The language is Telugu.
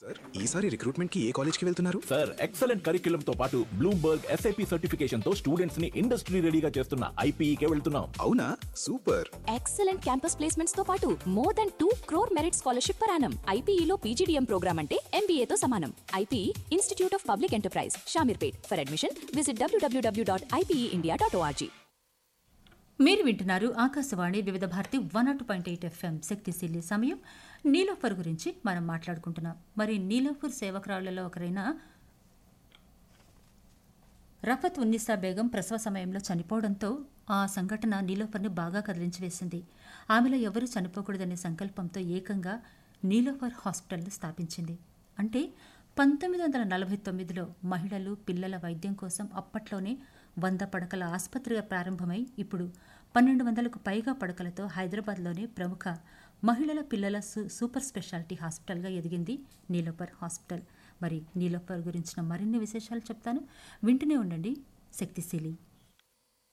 సార్ ఈసారి రిక్రూట్మెంట్ కి ఏ కాలేజ్ కి వెళ్తున్నారు సార్ ఎక్సలెంట్ కరిక్యులం తో పాటు బ్లూంబర్గ్ ఎస్ఐపి సర్టిఫికేషన్ తో స్టూడెంట్స్ ని ఇండస్ట్రీ రెడీగా చేస్తున్న ఐపీఈకే వెళ్తున్నాం అవునా సూపర్ ఎక్సలెంట్ క్యాంపస్ ప్లేస్మెంట్స్ తో పాటు more than two crore merit scholarship పరానం ఐపీఈలో పీజీడీఎం ప్రోగ్రామ్ అంటే MBA తో సమానం IPE institute of public enterprise Shamirpet for admission visit WWW dot IPE dot ORG మీరు వింటున్నారు Akashvani Vividh Bharati one nought point eight FM శక్తిశీలి సమయం నీలోఫర్ గురించి మనం మాట్లాడుకుంటున్నాం మరి నీలోఫర్ సేవకురాళ్లలో ఒకరైన రఫత్ ఉన్నిసా బేగం ప్రసవ సమయంలో చనిపోవడంతో ఆ సంఘటన నీలోఫర్ని బాగా కదిలించి వేసింది ఆమెలో ఎవరూ చనిపోకూడదనే సంకల్పంతో ఏకంగా నీలోఫర్ హాస్పిటల్ను స్థాపించింది అంటే పంతొమ్మిది వందల నలభై తొమ్మిదిలో మహిళలు పిల్లల వైద్యం కోసం అప్పట్లోనే వంద పడకల ఆసుపత్రిగా ప్రారంభమై ఇప్పుడు పన్నెండు వందలకు పైగా పడకలతో హైదరాబాద్లోనే ప్రముఖ మహిళల పిల్లల సూ- సూపర్ స్పెషాలిటీ హాస్పిటల్గా ఎదిగింది నీలోఫర్ హాస్పిటల్ మరి నీలోఫర్ గురించిన మరిన్ని విశేషాలు చెప్తాను వింటూనే ఉండండి శక్తిశీలి